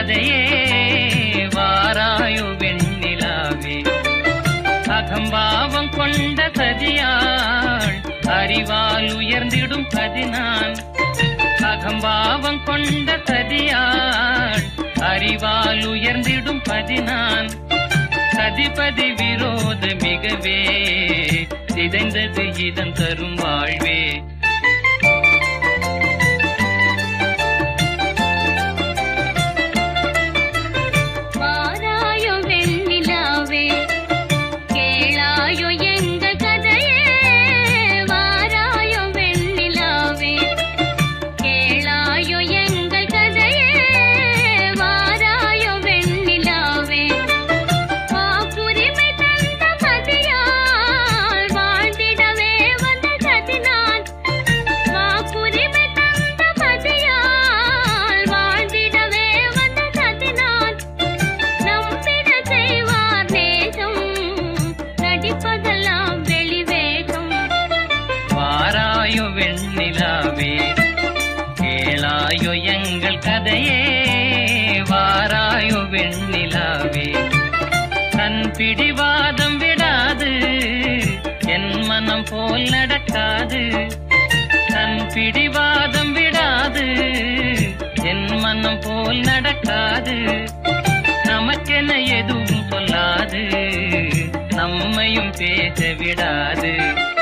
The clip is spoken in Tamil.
கதையே வாராயோ வெண்ணிலாவே அகம்பாவம் கொண்ட சதியாள் அறிவால் உயர்ந்திடும் பதினான் அகம்பாவம் கொண்ட சதியாள் அறிவால் உயர்ந்திடும் பதினான் சதிபதி விரோத மிகவே சிதைந்தது இதன் தரும் வாழ்வே வாராயோ வெண்ணிலாவே கேளாயோ எங்க கதையே வாராயோ வெண்ணிலாவே கேளாயோ எங்கள் கதையே வாராயோ வெண்ணிலாவே வாக்குரிமை தந்த பதியால் வாழ்ந்திடவே வந்த சதினான் வாக்குரிமை தந்த பதியால் வாழ்ந்திடவே வந்த சதினான் நம்பிட செய்வார் நேசம் நடிப்பதெல்லாம் வெளிவேகம் வாராயோ வெண்ணிலாவே கேளாயோ எங்கள் கதையே வாராயோ வெண்ணிலாவே தன் பிடிவாதம் விடாது என் மனம் போல் நடக்காது தன் பிடிவாதம் விடாது என் மனம் போல் நடக்காது நமக்கென எதுவும் சொல்லாது நம்மையும் பேச விடாது